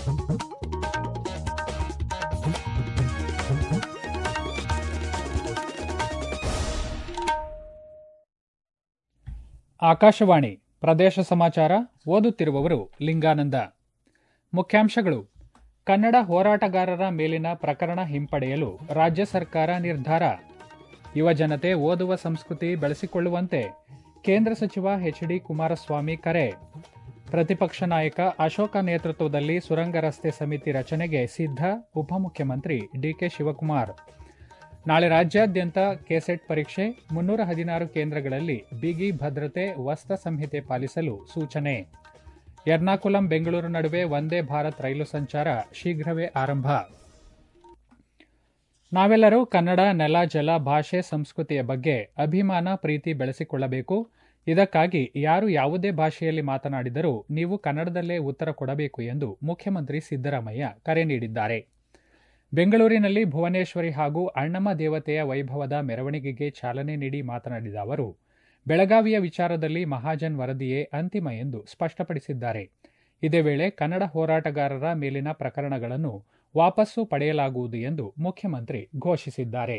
ಆಕಾಶವಾಣಿ ಪ್ರದೇಶ ಸಮಾಚಾರ ಓದುತ್ತಿರುವವರು ಲಿಂಗಾನಂದ ಮುಖ್ಯಾಂಶಗಳು ಕನ್ನಡ ಹೋರಾಟಗಾರರ ಮೇಲಿನ ಪ್ರಕರಣ ಹಿಂಪಡೆಯಲು ರಾಜ್ಯ ಸರ್ಕಾರ ನಿರ್ಧಾರ ಯುವಜನತೆ ಓದುವ ಸಂಸ್ಕೃತಿ ಬೆಳೆಸಿಕೊಳ್ಳುವಂತೆ ಕೇಂದ್ರ ಸಚಿವ ಎಚ್ ಡಿ ಕುಮಾರಸ್ವಾಮಿ ಕರೆ ಪ್ರತಿಪಕ್ಷ ನಾಯಕ ಅಶೋಕ ನೇತೃತ್ವದಲ್ಲಿ ಸುರಂಗ ರಸ್ತೆ ಸಮಿತಿ ರಚನೆಗೆ ಸಿದ್ಧ ಉಪಮುಖ್ಯಮಂತ್ರಿ ಡಿಕೆ ಶಿವಕುಮಾರ್ ನಾಳೆ ರಾಜ್ಯಾದ್ಯಂತ ಕೆಸೆಟ್ ಪರೀಕ್ಷೆ ಮುನ್ನೂರ ಹದಿನಾರು ಕೇಂದ್ರಗಳಲ್ಲಿ ಬಿಗಿ ಭದ್ರತೆ ವಸ್ತ್ರ ಸಂಹಿತೆ ಪಾಲಿಸಲು ಸೂಚನೆ ಎರ್ನಾಕುಲಂ ಬೆಂಗಳೂರು ನಡುವೆ ವಂದೇ ಭಾರತ್ ರೈಲು ಸಂಚಾರ ಶೀಘ್ರವೇ ಆರಂಭ ನಾವೆಲ್ಲರೂ ಕನ್ನಡ ನೆಲ ಜಲ ಭಾಷೆ ಸಂಸ್ಕೃತಿಯ ಬಗ್ಗೆ ಅಭಿಮಾನ ಪ್ರೀತಿ ಬೆಳೆಸಿಕೊಳ್ಳಬೇಕು ಇದಕ್ಕಾಗಿ ಯಾರು ಯಾವುದೇ ಭಾಷೆಯಲ್ಲಿ ಮಾತನಾಡಿದರೂ ನೀವು ಕನ್ನಡದಲ್ಲೇ ಉತ್ತರ ಕೊಡಬೇಕು ಎಂದು ಮುಖ್ಯಮಂತ್ರಿ ಸಿದ್ದರಾಮಯ್ಯ ಕರೆ ನೀಡಿದ್ದಾರೆ ಬೆಂಗಳೂರಿನಲ್ಲಿ ಭುವನೇಶ್ವರಿ ಹಾಗೂ ಅಣ್ಣಮ್ಮ ದೇವತೆಯ ವೈಭವದ ಮೆರವಣಿಗೆಗೆ ಚಾಲನೆ ನೀಡಿ ಮಾತನಾಡಿದ ಅವರು ಬೆಳಗಾವಿಯ ವಿಚಾರದಲ್ಲಿ ಮಹಾಜನ್ ವರದಿಯೇ ಅಂತಿಮ ಎಂದು ಸ್ಪಷ್ಟಪಡಿಸಿದ್ದಾರೆ ಇದೇ ವೇಳೆ ಕನ್ನಡ ಹೋರಾಟಗಾರರ ಮೇಲಿನ ಪ್ರಕರಣಗಳನ್ನು ವಾಪಸ್ಸು ಪಡೆಯಲಾಗುವುದು ಎಂದು ಮುಖ್ಯಮಂತ್ರಿ ಘೋಷಿಸಿದ್ದಾರೆ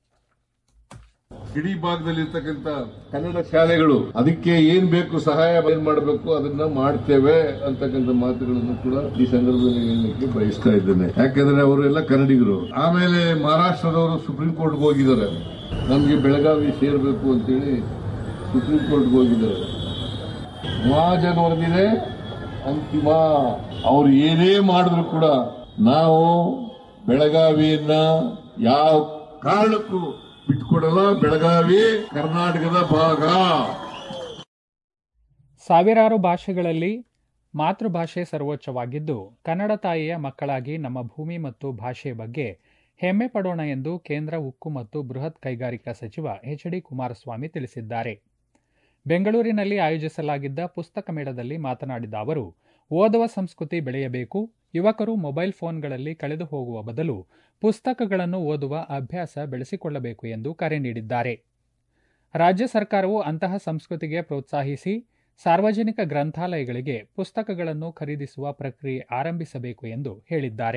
ಇಡೀ ಭಾಗದಲ್ಲಿರ್ತಕ್ಕಂಥ ಕನ್ನಡ ಶಾಲೆಗಳು ಅದಕ್ಕೆ ಏನ್ ಬೇಕು ಸಹಾಯ ಏನ್ ಮಾಡಬೇಕು ಅದನ್ನ ಮಾಡ್ತೇವೆ ಅಂತಕ್ಕಂಥ ಮಾತುಗಳನ್ನು ಕೂಡ ಈ ಸಂದರ್ಭದಲ್ಲಿ ಹೇಳಲಿಕ್ಕೆ ಬಯಸ್ತಾ ಇದ್ದೇನೆ ಯಾಕಂದ್ರೆ ಅವರೆಲ್ಲ ಕನ್ನಡಿಗರು ಆಮೇಲೆ ಮಹಾರಾಷ್ಟ್ರದವರು ಸುಪ್ರೀಂ ಕೋರ್ಟ್ಗೆ ಹೋಗಿದ್ದಾರೆ ನಮ್ಗೆ ಬೆಳಗಾವಿ ಸೇರ್ಬೇಕು ಅಂತೇಳಿ ಸುಪ್ರೀಂ ಕೋರ್ಟ್ಗೆ ಹೋಗಿದ್ದಾರೆ ಮಹಾಜನ್ ವರದಿದೆ ಅಂತಿಮ ಅವ್ರು ಏನೇ ಮಾಡಿದ್ರು ಕೂಡ ನಾವು ಬೆಳಗಾವಿಯನ್ನ ಯಾವ ಕಾರಣಕ್ಕೂ ಬಿಟ್ಕೊಡಲ್ಲ ಬೆಳಗಾವಿ ಕರ್ನಾಟಕದ ಭಾಗ ಸಾವಿರಾರು ಭಾಷೆಗಳಲ್ಲಿ ಮಾತೃಭಾಷೆ ಸರ್ವೋಚ್ಚವಾಗಿದ್ದು ಕನ್ನಡ ತಾಯಿಯ ಮಕ್ಕಳಾಗಿ ನಮ್ಮ ಭೂಮಿ ಮತ್ತು ಭಾಷೆಯ ಬಗ್ಗೆ ಹೆಮ್ಮೆ ಪಡೋಣ ಎಂದು ಕೇಂದ್ರ ಉಕ್ಕು ಮತ್ತು ಬೃಹತ್ ಕೈಗಾರಿಕಾ ಸಚಿವ ಎಚ್ ಡಿ ಕುಮಾರಸ್ವಾಮಿ ತಿಳಿಸಿದ್ದಾರೆ ಬೆಂಗಳೂರಿನಲ್ಲಿ ಆಯೋಜಿಸಲಾಗಿದ್ದ ಪುಸ್ತಕ ಮೇಳದಲ್ಲಿ ಮಾತನಾಡಿದ ಅವರು ಓದುವ ಸಂಸ್ಕೃತಿ ಬೆಳೆಯಬೇಕು ಯುವಕರು ಮೊಬೈಲ್ ಫೋನ್ಗಳಲ್ಲಿ ಕಳೆದು ಹೋಗುವ ಬದಲು ಪುಸ್ತಕಗಳನ್ನು ಓದುವ ಅಭ್ಯಾಸ ಬೆಳೆಸಿಕೊಳ್ಳಬೇಕು ಎಂದು ಕರೆ ನೀಡಿದ್ದಾರೆ ರಾಜ್ಯ ಸರ್ಕಾರವು ಅಂತಹ ಸಂಸ್ಕೃತಿಗೆ ಪ್ರೋತ್ಸಾಹಿಸಿ ಸಾರ್ವಜನಿಕ ಗ್ರಂಥಾಲಯಗಳಿಗೆ ಪುಸ್ತಕಗಳನ್ನು ಖರೀದಿಸುವ ಪ್ರಕ್ರಿಯೆ ಆರಂಭಿಸಬೇಕು ಎಂದು ಹೇಳಿದ್ದಾರೆ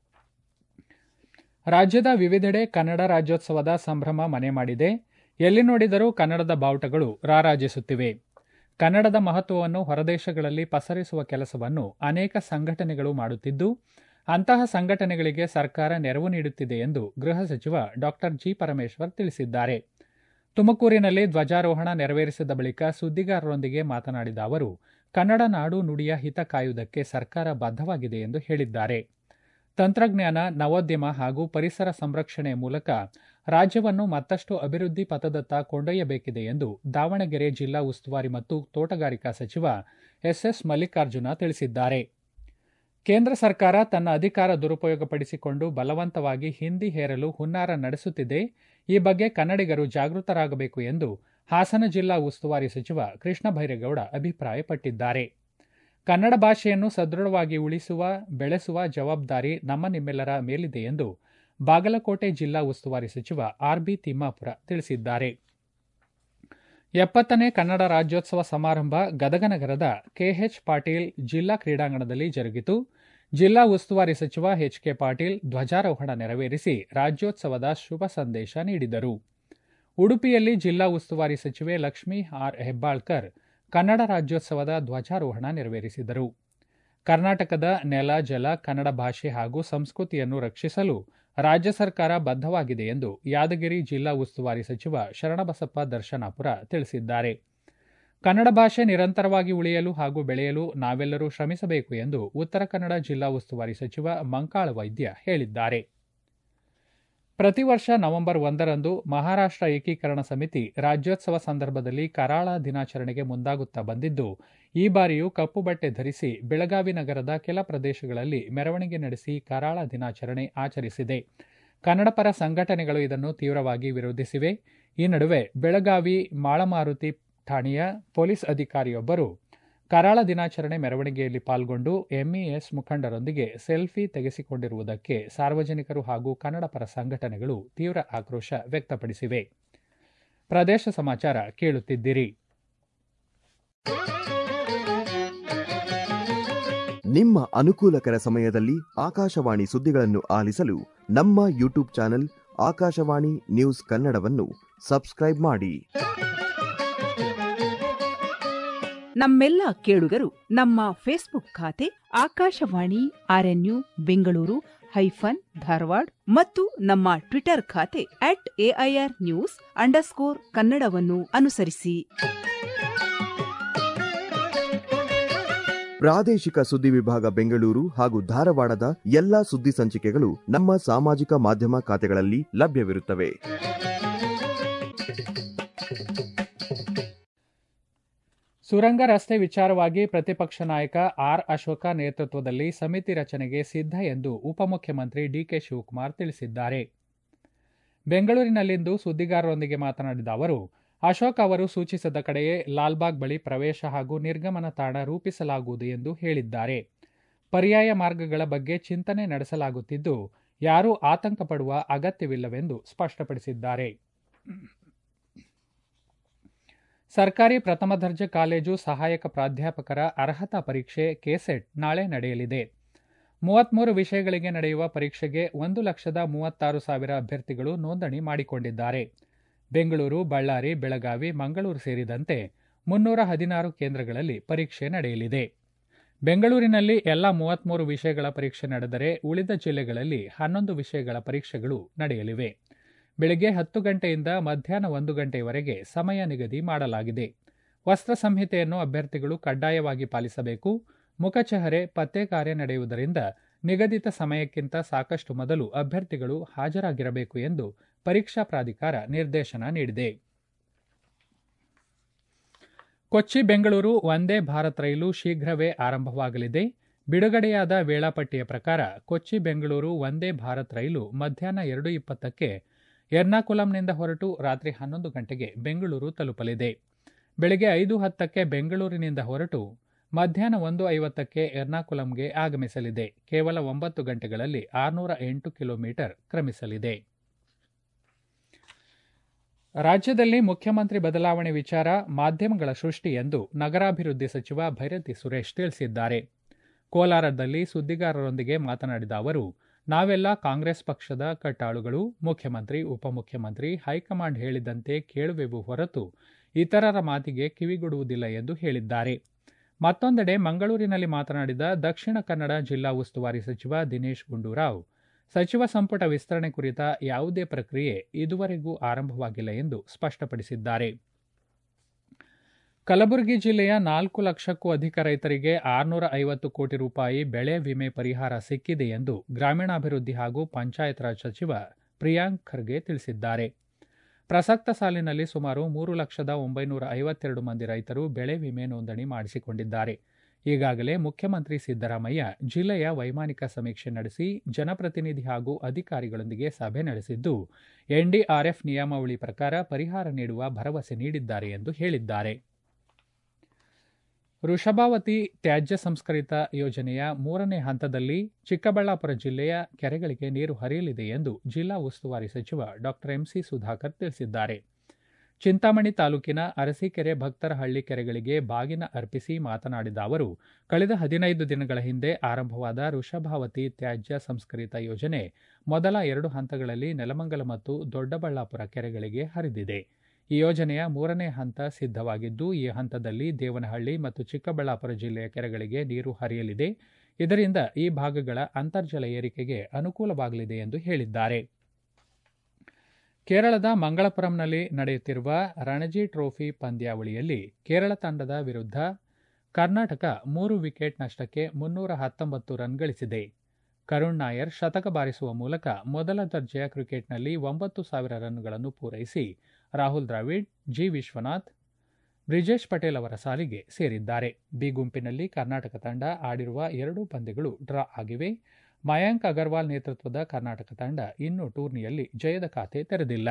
ರಾಜ್ಯದ ವಿವಿಧೆಡೆ ಕನ್ನಡ ರಾಜ್ಯೋತ್ಸವದ ಸಂಭ್ರಮ ಮನೆ ಮಾಡಿದೆ ಎಲ್ಲಿ ನೋಡಿದರೂ ಕನ್ನಡದ ಬಾವುಟಗಳು ರಾರಾಜಿಸುತ್ತಿವೆ ಕನ್ನಡದ ಮಹತ್ವವನ್ನು ಹೊರದೇಶಗಳಲ್ಲಿ ಪಸರಿಸುವ ಕೆಲಸವನ್ನು ಅನೇಕ ಸಂಘಟನೆಗಳು ಮಾಡುತ್ತಿದ್ದು ಅಂತಹ ಸಂಘಟನೆಗಳಿಗೆ ಸರ್ಕಾರ ನೆರವು ನೀಡುತ್ತಿದೆ ಎಂದು ಗೃಹ ಸಚಿವ ಡಾಕ್ಟರ್ ಜಿ ಪರಮೇಶ್ವರ್ ತಿಳಿಸಿದ್ದಾರೆ ತುಮಕೂರಿನಲ್ಲಿ ಧ್ವಜಾರೋಹಣ ನೆರವೇರಿಸಿದ ಬಳಿಕ ಸುದ್ದಿಗಾರರೊಂದಿಗೆ ಮಾತನಾಡಿದ ಅವರು ಕನ್ನಡ ನಾಡು ನುಡಿಯ ಹಿತ ಕಾಯುವುದಕ್ಕೆ ಸರ್ಕಾರ ಬದ್ಧವಾಗಿದೆ ಎಂದು ಹೇಳಿದ್ದಾರೆ ತಂತ್ರಜ್ಞಾನ ನವೋದ್ಯಮ ಹಾಗೂ ಪರಿಸರ ಸಂರಕ್ಷಣೆ ಮೂಲಕ ರಾಜ್ಯವನ್ನು ಮತ್ತಷ್ಟು ಅಭಿವೃದ್ಧಿ ಪಥದತ್ತ ಕೊಂಡೊಯ್ಯಬೇಕಿದೆ ಎಂದು ದಾವಣಗೆರೆ ಜಿಲ್ಲಾ ಉಸ್ತುವಾರಿ ಮತ್ತು ತೋಟಗಾರಿಕಾ ಸಚಿವ ಎಸ್ಎಸ್ ಮಲ್ಲಿಕಾರ್ಜುನ ತಿಳಿಸಿದ್ದಾರೆ ಕೇಂದ್ರ ಸರ್ಕಾರ ತನ್ನ ಅಧಿಕಾರ ದುರುಪಯೋಗಪಡಿಸಿಕೊಂಡು ಬಲವಂತವಾಗಿ ಹಿಂದಿ ಹೇರಲು ಹುನ್ನಾರ ನಡೆಸುತ್ತಿದೆ ಈ ಬಗ್ಗೆ ಕನ್ನಡಿಗರು ಜಾಗೃತರಾಗಬೇಕು ಎಂದು ಹಾಸನ ಜಿಲ್ಲಾ ಉಸ್ತುವಾರಿ ಸಚಿವ ಕೃಷ್ಣ ಬೈರೇಗೌಡ ಅಭಿಪ್ರಾಯಪಟ್ಟಿದ್ದಾರೆ ಕನ್ನಡ ಭಾಷೆಯನ್ನು ಸದೃಢವಾಗಿ ಉಳಿಸುವ ಬೆಳೆಸುವ ಜವಾಬ್ದಾರಿ ನಮ್ಮ ನಿಮ್ಮೆಲ್ಲರ ಮೇಲಿದೆ ಎಂದು ಬಾಗಲಕೋಟೆ ಜಿಲ್ಲಾ ಉಸ್ತುವಾರಿ ಸಚಿವ ಆರ್ಬಿ ತಿಮ್ಮಾಪುರ ತಿಳಿಸಿದ್ದಾರೆ ಎಪ್ಪತ್ತನೇ ಕನ್ನಡ ರಾಜ್ಯೋತ್ಸವ ಸಮಾರಂಭ ಗದಗನಗರದ ಕೆಎಚ್ ಪಾಟೀಲ್ ಜಿಲ್ಲಾ ಕ್ರೀಡಾಂಗಣದಲ್ಲಿ ಜರುಗಿತು ಜಿಲ್ಲಾ ಉಸ್ತುವಾರಿ ಸಚಿವ ಎಚ್ ಕೆ ಪಾಟೀಲ್ ಧ್ವಜಾರೋಹಣ ನೆರವೇರಿಸಿ ರಾಜ್ಯೋತ್ಸವದ ಶುಭ ಸಂದೇಶ ನೀಡಿದರು ಉಡುಪಿಯಲ್ಲಿ ಜಿಲ್ಲಾ ಉಸ್ತುವಾರಿ ಸಚಿವೆ ಲಕ್ಷ್ಮೀ ಆರ್ ಹೆಬ್ಬಾಳ್ಕರ್ ಕನ್ನಡ ರಾಜ್ಯೋತ್ಸವದ ಧ್ವಜಾರೋಹಣ ನೆರವೇರಿಸಿದರು ಕರ್ನಾಟಕದ ನೆಲ ಜಲ ಕನ್ನಡ ಭಾಷೆ ಹಾಗೂ ಸಂಸ್ಕೃತಿಯನ್ನು ರಕ್ಷಿಸಲು ರಾಜ್ಯ ಸರ್ಕಾರ ಬದ್ಧವಾಗಿದೆ ಎಂದು ಯಾದಗಿರಿ ಜಿಲ್ಲಾ ಉಸ್ತುವಾರಿ ಸಚಿವ ಶರಣಬಸಪ್ಪ ದರ್ಶನಾಪುರ ತಿಳಿಸಿದ್ದಾರೆ ಕನ್ನಡ ಭಾಷೆ ನಿರಂತರವಾಗಿ ಉಳಿಯಲು ಹಾಗೂ ಬೆಳೆಯಲು ನಾವೆಲ್ಲರೂ ಶ್ರಮಿಸಬೇಕು ಎಂದು ಉತ್ತರ ಕನ್ನಡ ಜಿಲ್ಲಾ ಉಸ್ತುವಾರಿ ಸಚಿವ ಮಂಕಾಳ ವೈದ್ಯ ಹೇಳಿದ್ದಾರೆ ಪ್ರತಿ ವರ್ಷ ನವೆಂಬರ್ ಒಂದರಂದು ಮಹಾರಾಷ್ಟ್ರ ಏಕೀಕರಣ ಸಮಿತಿ ರಾಜ್ಯೋತ್ಸವ ಸಂದರ್ಭದಲ್ಲಿ ಕರಾಳ ದಿನಾಚರಣೆಗೆ ಮುಂದಾಗುತ್ತಾ ಬಂದಿದ್ದು ಈ ಬಾರಿಯೂ ಕಪ್ಪು ಬಟ್ಟೆ ಧರಿಸಿ ಬೆಳಗಾವಿ ನಗರದ ಕೆಲ ಪ್ರದೇಶಗಳಲ್ಲಿ ಮೆರವಣಿಗೆ ನಡೆಸಿ ಕರಾಳ ದಿನಾಚರಣೆ ಆಚರಿಸಿದೆ ಕನ್ನಡಪರ ಸಂಘಟನೆಗಳು ಇದನ್ನು ತೀವ್ರವಾಗಿ ವಿರೋಧಿಸಿವೆ ಈ ನಡುವೆ ಬೆಳಗಾವಿ ಮಾಳಮಾರುತಿ ಠಾಣೆಯ ಪೊಲೀಸ್ ಅಧಿಕಾರಿಯೊಬ್ಬರು ಕರಾಳ ದಿನಾಚರಣೆ ಮೆರವಣಿಗೆಯಲ್ಲಿ ಪಾಲ್ಗೊಂಡು ಎಂಇಎಸ್ ಮುಖಂಡರೊಂದಿಗೆ ಸೆಲ್ಫಿ ತೆಗೆಸಿಕೊಂಡಿರುವುದಕ್ಕೆ ಸಾರ್ವಜನಿಕರು ಹಾಗೂ ಕನ್ನಡಪರ ಸಂಘಟನೆಗಳು ತೀವ್ರ ಆಕ್ರೋಶ ವ್ಯಕ್ತಪಡಿಸಿವೆ ಪ್ರದೇಶ ಸಮಾಚಾರ ಕೇಳುತ್ತಿದ್ದಿರಿ ನಿಮ್ಮ ಅನುಕೂಲಕರ ಸಮಯದಲ್ಲಿ ಆಕಾಶವಾಣಿ ಸುದ್ದಿಗಳನ್ನು ಆಲಿಸಲು ನಮ್ಮ ಯೂಟ್ಯೂಬ್ ಚಾನೆಲ್ ಆಕಾಶವಾಣಿ ನ್ಯೂಸ್ ಕನ್ನಡವನ್ನು ಸಬ್ಸ್ಕ್ರೈಬ್ ಮಾಡಿ ನಮ್ಮೆಲ್ಲ ಕೇಳುಗರು ನಮ್ಮ ಫೇಸ್ಬುಕ್ ಖಾತೆ ಆಕಾಶವಾಣಿ ಆರ್ಎನ್ಯು ಬೆಂಗಳೂರು ಹೈಫನ್ ಧಾರವಾಡ ಮತ್ತು ನಮ್ಮ ಟ್ವಿಟರ್ ಖಾತೆ ಅಟ್ ಎಐಆರ್ ನ್ಯೂಸ್ ಅಂಡರ್ಸ್ಕೋರ್ ಕನ್ನಡವನ್ನು ಅನುಸರಿಸಿ ಪ್ರಾದೇಶಿಕ ಸುದ್ದಿ ವಿಭಾಗ ಬೆಂಗಳೂರು ಹಾಗೂ ಧಾರವಾಡದ ಎಲ್ಲಾ ಸುದ್ದಿ ಸಂಚಿಕೆಗಳು ನಮ್ಮ ಸಾಮಾಜಿಕ ಮಾಧ್ಯಮ ಖಾತೆಗಳಲ್ಲಿ ಲಭ್ಯವಿರುತ್ತವೆ ಸುರಂಗ ರಸ್ತೆ ವಿಚಾರವಾಗಿ ಪ್ರತಿಪಕ್ಷ ನಾಯಕ ಆರ್ ಅಶೋಕ ನೇತೃತ್ವದಲ್ಲಿ ಸಮಿತಿ ರಚನೆಗೆ ಸಿದ್ಧ ಎಂದು ಉಪಮುಖ್ಯಮಂತ್ರಿ ಡಿಕೆ ಶಿವಕುಮಾರ್ ತಿಳಿಸಿದ್ದಾರೆ ಬೆಂಗಳೂರಿನಲ್ಲಿಂದು ಸುದ್ದಿಗಾರರೊಂದಿಗೆ ಮಾತನಾಡಿದ ಅವರು ಅಶೋಕ್ ಅವರು ಸೂಚಿಸಿದ ಕಡೆಯೇ ಲಾಲ್ಬಾಗ್ ಬಳಿ ಪ್ರವೇಶ ಹಾಗೂ ನಿರ್ಗಮನ ತಾಣ ರೂಪಿಸಲಾಗುವುದು ಎಂದು ಹೇಳಿದ್ದಾರೆ ಪರ್ಯಾಯ ಮಾರ್ಗಗಳ ಬಗ್ಗೆ ಚಿಂತನೆ ನಡೆಸಲಾಗುತ್ತಿದ್ದು ಯಾರೂ ಆತಂಕ ಪಡುವ ಅಗತ್ಯವಿಲ್ಲವೆಂದು ಸ್ಪಷ್ಟಪಡಿಸಿದ್ದಾರೆ ಸರ್ಕಾರಿ ಪ್ರಥಮ ದರ್ಜೆ ಕಾಲೇಜು ಸಹಾಯಕ ಪ್ರಾಧ್ಯಾಪಕರ ಅರ್ಹತಾ ಪರೀಕ್ಷೆ ಕೆಸೆಟ್ ನಾಳೆ ನಡೆಯಲಿದೆ ಮೂವತ್ಮೂರು ವಿಷಯಗಳಿಗೆ ನಡೆಯುವ ಪರೀಕ್ಷೆಗೆ ಒಂದು ಲಕ್ಷದ ಮೂವತ್ತಾರು ಸಾವಿರ ಅಭ್ಯರ್ಥಿಗಳು ನೋಂದಣಿ ಮಾಡಿಕೊಂಡಿದ್ದಾರೆ ಬೆಂಗಳೂರು ಬಳ್ಳಾರಿ ಬೆಳಗಾವಿ ಮಂಗಳೂರು ಸೇರಿದಂತೆ ಮುನ್ನೂರ ಹದಿನಾರು ಕೇಂದ್ರಗಳಲ್ಲಿ ಪರೀಕ್ಷೆ ನಡೆಯಲಿದೆ ಬೆಂಗಳೂರಿನಲ್ಲಿ ಎಲ್ಲ ಮೂವತ್ಮೂರು ವಿಷಯಗಳ ಪರೀಕ್ಷೆ ನಡೆದರೆ ಉಳಿದ ಜಿಲ್ಲೆಗಳಲ್ಲಿ ಹನ್ನೊಂದು ವಿಷಯಗಳ ಪರೀಕ್ಷೆಗಳು ನಡೆಯಲಿವೆ ಬೆಳಗ್ಗೆ ಹತ್ತು ಗಂಟೆಯಿಂದ ಮಧ್ಯಾಹ್ನ ಒಂದು ಗಂಟೆಯವರೆಗೆ ಸಮಯ ನಿಗದಿ ಮಾಡಲಾಗಿದೆ ವಸ್ತ್ರ ಸಂಹಿತೆಯನ್ನು ಅಭ್ಯರ್ಥಿಗಳು ಕಡ್ಡಾಯವಾಗಿ ಪಾಲಿಸಬೇಕು ಮುಖಚಹರೆ ಪತ್ತೆ ಕಾರ್ಯ ನಡೆಯುವುದರಿಂದ ನಿಗದಿತ ಸಮಯಕ್ಕಿಂತ ಸಾಕಷ್ಟು ಮೊದಲು ಅಭ್ಯರ್ಥಿಗಳು ಹಾಜರಾಗಿರಬೇಕು ಎಂದು ಪರೀಕ್ಷಾ ಪ್ರಾಧಿಕಾರ ನಿರ್ದೇಶನ ನೀಡಿದೆ ಕೊಚ್ಚಿ ಬೆಂಗಳೂರು ವಂದೇ ಭಾರತ್ ರೈಲು ಶೀಘ್ರವೇ ಆರಂಭವಾಗಲಿದೆ ಬಿಡುಗಡೆಯಾದ ವೇಳಾಪಟ್ಟಿಯ ಪ್ರಕಾರ ಕೊಚ್ಚಿ ಬೆಂಗಳೂರು ವಂದೇ ಭಾರತ್ ರೈಲು ಮಧ್ಯಾಹ್ನ ಎರಡು ಇಪ್ಪತ್ತಕ್ಕೆ ಎರ್ನಾಕುಲಂನಿಂದ ಹೊರಟು ರಾತ್ರಿ ಹನ್ನೊಂದು ಗಂಟೆಗೆ ಬೆಂಗಳೂರು ತಲುಪಲಿದೆ ಬೆಳಗ್ಗೆ ಐದು ಹತ್ತಕ್ಕೆ ಬೆಂಗಳೂರಿನಿಂದ ಹೊರಟು ಮಧ್ಯಾಹ್ನ ಒಂದು ಐವತ್ತಕ್ಕೆ ಎರ್ನಾಕುಲಂಗೆ ಆಗಮಿಸಲಿದೆ ಕೇವಲ ಒಂಬತ್ತು ಗಂಟೆಗಳಲ್ಲಿ ಆರುನೂರ ಎಂಟು ಕಿಲೋಮೀಟರ್ ಕ್ರಮಿಸಲಿದೆ ರಾಜ್ಯದಲ್ಲಿ ಮುಖ್ಯಮಂತ್ರಿ ಬದಲಾವಣೆ ವಿಚಾರ ಮಾಧ್ಯಮಗಳ ಸೃಷ್ಟಿ ಎಂದು ನಗರಾಭಿವೃದ್ಧಿ ಸಚಿವ ಭೈರತಿ ಸುರೇಶ್ ತಿಳಿಸಿದ್ದಾರೆ ಕೋಲಾರದಲ್ಲಿ ಸುದ್ದಿಗಾರರೊಂದಿಗೆ ಮಾತನಾಡಿದ ಅವರು ನಾವೆಲ್ಲ ಕಾಂಗ್ರೆಸ್ ಪಕ್ಷದ ಕಟ್ಟಾಳುಗಳು ಮುಖ್ಯಮಂತ್ರಿ ಉಪಮುಖ್ಯಮಂತ್ರಿ ಹೈಕಮಾಂಡ್ ಹೇಳಿದಂತೆ ಕೇಳುವೆವು ಹೊರತು ಇತರರ ಮಾತಿಗೆ ಕಿವಿಗೊಡುವುದಿಲ್ಲ ಎಂದು ಹೇಳಿದ್ದಾರೆ ಮತ್ತೊಂದೆಡೆ ಮಂಗಳೂರಿನಲ್ಲಿ ಮಾತನಾಡಿದ ದಕ್ಷಿಣ ಕನ್ನಡ ಜಿಲ್ಲಾ ಉಸ್ತುವಾರಿ ಸಚಿವ ದಿನೇಶ್ ಗುಂಡೂರಾವ್ ಸಚಿವ ಸಂಪುಟ ವಿಸ್ತರಣೆ ಕುರಿತ ಯಾವುದೇ ಪ್ರಕ್ರಿಯೆ ಇದುವರೆಗೂ ಆರಂಭವಾಗಿಲ್ಲ ಎಂದು ಸ್ಪಷ್ಟಪಡಿಸಿದ್ದಾರೆ ಕಲಬುರಗಿ ಜಿಲ್ಲೆಯ ನಾಲ್ಕು ಲಕ್ಷಕ್ಕೂ ಅಧಿಕ ರೈತರಿಗೆ ಆರುನೂರ ಐವತ್ತು ಕೋಟಿ ರೂಪಾಯಿ ಬೆಳೆ ವಿಮೆ ಪರಿಹಾರ ಸಿಕ್ಕಿದೆ ಎಂದು ಗ್ರಾಮೀಣಾಭಿವೃದ್ಧಿ ಹಾಗೂ ಪಂಚಾಯತ್ ರಾಜ್ ಸಚಿವ ಪ್ರಿಯಾಂಕ್ ಖರ್ಗೆ ತಿಳಿಸಿದ್ದಾರೆ ಪ್ರಸಕ್ತ ಸಾಲಿನಲ್ಲಿ ಸುಮಾರು ಮೂರು ಲಕ್ಷದ ಒಂಬೈನೂರ ಐವತ್ತೆರಡು ಮಂದಿ ರೈತರು ಬೆಳೆ ವಿಮೆ ನೋಂದಣಿ ಮಾಡಿಸಿಕೊಂಡಿದ್ದಾರೆ ಈಗಾಗಲೇ ಮುಖ್ಯಮಂತ್ರಿ ಸಿದ್ದರಾಮಯ್ಯ ಜಿಲ್ಲೆಯ ವೈಮಾನಿಕ ಸಮೀಕ್ಷೆ ನಡೆಸಿ ಜನಪ್ರತಿನಿಧಿ ಹಾಗೂ ಅಧಿಕಾರಿಗಳೊಂದಿಗೆ ಸಭೆ ನಡೆಸಿದ್ದು ಎನ್ಡಿಆರ್ಎಫ್ ನಿಯಮಾವಳಿ ಪ್ರಕಾರ ಪರಿಹಾರ ನೀಡುವ ಭರವಸೆ ನೀಡಿದ್ದಾರೆ ಎಂದು ಹೇಳಿದ್ದಾರೆ ವೃಷಭಾವತಿ ತ್ಯಾಜ್ಯ ಸಂಸ್ಕರಿತ ಯೋಜನೆಯ ಮೂರನೇ ಹಂತದಲ್ಲಿ ಚಿಕ್ಕಬಳ್ಳಾಪುರ ಜಿಲ್ಲೆಯ ಕೆರೆಗಳಿಗೆ ನೀರು ಹರಿಯಲಿದೆ ಎಂದು ಜಿಲ್ಲಾ ಉಸ್ತುವಾರಿ ಸಚಿವ ಡಾಕ್ಟರ್ ಎಂಸಿ ಸುಧಾಕರ್ ತಿಳಿಸಿದ್ದಾರೆ ಚಿಂತಾಮಣಿ ತಾಲೂಕಿನ ಅರಸೀಕೆರೆ ಭಕ್ತರಹಳ್ಳಿ ಕೆರೆಗಳಿಗೆ ಬಾಗಿನ ಅರ್ಪಿಸಿ ಮಾತನಾಡಿದ ಅವರು ಕಳೆದ ಹದಿನೈದು ದಿನಗಳ ಹಿಂದೆ ಆರಂಭವಾದ ವೃಷಭಾವತಿ ತ್ಯಾಜ್ಯ ಸಂಸ್ಕರಿತ ಯೋಜನೆ ಮೊದಲ ಎರಡು ಹಂತಗಳಲ್ಲಿ ನೆಲಮಂಗಲ ಮತ್ತು ದೊಡ್ಡಬಳ್ಳಾಪುರ ಕೆರೆಗಳಿಗೆ ಹರಿದಿದೆ ಈ ಯೋಜನೆಯ ಮೂರನೇ ಹಂತ ಸಿದ್ಧವಾಗಿದ್ದು ಈ ಹಂತದಲ್ಲಿ ದೇವನಹಳ್ಳಿ ಮತ್ತು ಚಿಕ್ಕಬಳ್ಳಾಪುರ ಜಿಲ್ಲೆಯ ಕೆರೆಗಳಿಗೆ ನೀರು ಹರಿಯಲಿದೆ ಇದರಿಂದ ಈ ಭಾಗಗಳ ಅಂತರ್ಜಲ ಏರಿಕೆಗೆ ಅನುಕೂಲವಾಗಲಿದೆ ಎಂದು ಹೇಳಿದ್ದಾರೆ ಕೇರಳದ ಮಂಗಳಪುರಂನಲ್ಲಿ ನಡೆಯುತ್ತಿರುವ ರಣಜಿ ಟ್ರೋಫಿ ಪಂದ್ಯಾವಳಿಯಲ್ಲಿ ಕೇರಳ ತಂಡದ ವಿರುದ್ಧ ಕರ್ನಾಟಕ ಮೂರು ವಿಕೆಟ್ ನಷ್ಟಕ್ಕೆ ಮುನ್ನೂರ ಹತ್ತೊಂಬತ್ತು ರನ್ ಗಳಿಸಿದೆ ಕರುಣ್ ನಾಯರ್ ಶತಕ ಬಾರಿಸುವ ಮೂಲಕ ಮೊದಲ ದರ್ಜೆಯ ಕ್ರಿಕೆಟ್ನಲ್ಲಿ ಒಂಬತ್ತು ಸಾವಿರ ರನ್ಗಳನ್ನು ಪೂರೈಸಿ ರಾಹುಲ್ ದ್ರಾವಿಡ್ ಜಿ ವಿಶ್ವನಾಥ್ ಬ್ರಿಜೇಶ್ ಪಟೇಲ್ ಅವರ ಸಾಲಿಗೆ ಸೇರಿದ್ದಾರೆ ಬಿ ಗುಂಪಿನಲ್ಲಿ ಕರ್ನಾಟಕ ತಂಡ ಆಡಿರುವ ಎರಡೂ ಪಂದ್ಯಗಳು ಡ್ರಾ ಆಗಿವೆ ಮಯಾಂಕ್ ಅಗರ್ವಾಲ್ ನೇತೃತ್ವದ ಕರ್ನಾಟಕ ತಂಡ ಇನ್ನೂ ಟೂರ್ನಿಯಲ್ಲಿ ಜಯದ ಖಾತೆ ತೆರೆದಿಲ್ಲ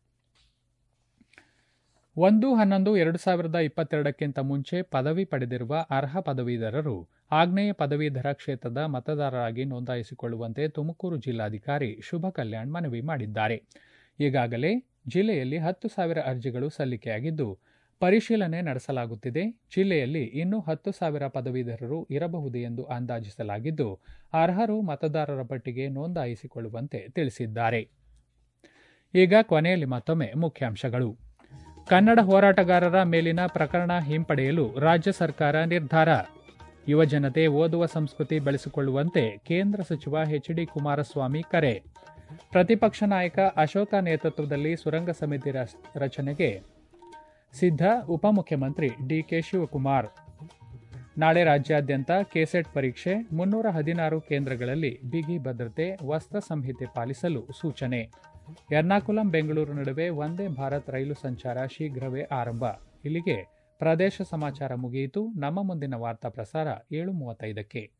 ಒಂದು ಹನ್ನೊಂದು ಎರಡು ಸಾವಿರದ ಇಪ್ಪತ್ತೆರಡಕ್ಕಿಂತ ಮುಂಚೆ ಪದವಿ ಪಡೆದಿರುವ ಅರ್ಹ ಪದವೀಧರರು ಆಗ್ನೇಯ ಪದವೀಧರ ಕ್ಷೇತ್ರದ ಮತದಾರರಾಗಿ ನೋಂದಾಯಿಸಿಕೊಳ್ಳುವಂತೆ ತುಮಕೂರು ಜಿಲ್ಲಾಧಿಕಾರಿ ಶುಭ ಕಲ್ಯಾಣ್ ಮನವಿ ಮಾಡಿದ್ದಾರೆ ಈಗಾಗಲೇ ಜಿಲ್ಲೆಯಲ್ಲಿ ಹತ್ತು ಸಾವಿರ ಅರ್ಜಿಗಳು ಸಲ್ಲಿಕೆಯಾಗಿದ್ದು ಪರಿಶೀಲನೆ ನಡೆಸಲಾಗುತ್ತಿದೆ ಜಿಲ್ಲೆಯಲ್ಲಿ ಇನ್ನೂ ಹತ್ತು ಸಾವಿರ ಪದವೀಧರರು ಇರಬಹುದು ಎಂದು ಅಂದಾಜಿಸಲಾಗಿದ್ದು ಅರ್ಹರು ಮತದಾರರ ಪಟ್ಟಿಗೆ ನೋಂದಾಯಿಸಿಕೊಳ್ಳುವಂತೆ ತಿಳಿಸಿದ್ದಾರೆ ಈಗ ಕೊನೆಯಲ್ಲಿ ಮತ್ತೊಮ್ಮೆ ಮುಖ್ಯಾಂಶಗಳು ಕನ್ನಡ ಹೋರಾಟಗಾರರ ಮೇಲಿನ ಪ್ರಕರಣ ಹಿಂಪಡೆಯಲು ರಾಜ್ಯ ಸರ್ಕಾರ ನಿರ್ಧಾರ ಯುವಜನತೆ ಓದುವ ಸಂಸ್ಕೃತಿ ಬೆಳೆಸಿಕೊಳ್ಳುವಂತೆ ಕೇಂದ್ರ ಸಚಿವ ಎಚ್ ಡಿ ಕುಮಾರಸ್ವಾಮಿ ಕರೆ ಪ್ರತಿಪಕ್ಷ ನಾಯಕ ಅಶೋಕ ನೇತೃತ್ವದಲ್ಲಿ ಸುರಂಗ ಸಮಿತಿ ರಚ- ರಚನೆಗೆ ಸಿದ್ಧ ಉಪಮುಖ್ಯಮಂತ್ರಿ ಡಿಕೆ ಶಿವಕುಮಾರ್ ನಾಳೆ ರಾಜ್ಯಾದ್ಯಂತ ಕೆಸೆಟ್ ಪರೀಕ್ಷೆ ಮುನ್ನೂರ ಹದಿನಾರು ಕೇಂದ್ರಗಳಲ್ಲಿ ಬಿಗಿ ಭದ್ರತೆ ವಸ್ತ್ರ ಸಂಹಿತೆ ಪಾಲಿಸಲು ಸೂಚನೆ ಎರ್ನಾಕುಲಂ ಬೆಂಗಳೂರು ನಡುವೆ ವಂದೇ ಭಾರತ್ ರೈಲು ಸಂಚಾರ ಶೀಘ್ರವೇ ಆರಂಭ ಇಲ್ಲಿಗೆ ಪ್ರದೇಶ ಸಮಾಚಾರ ಮುಗಿಯಿತು ನಮ್ಮ ಮುಂದಿನ ವಾರ್ತಾ ಪ್ರಸಾರ ಏಳು ಮೂವತ್ತೈದಕ್ಕೆ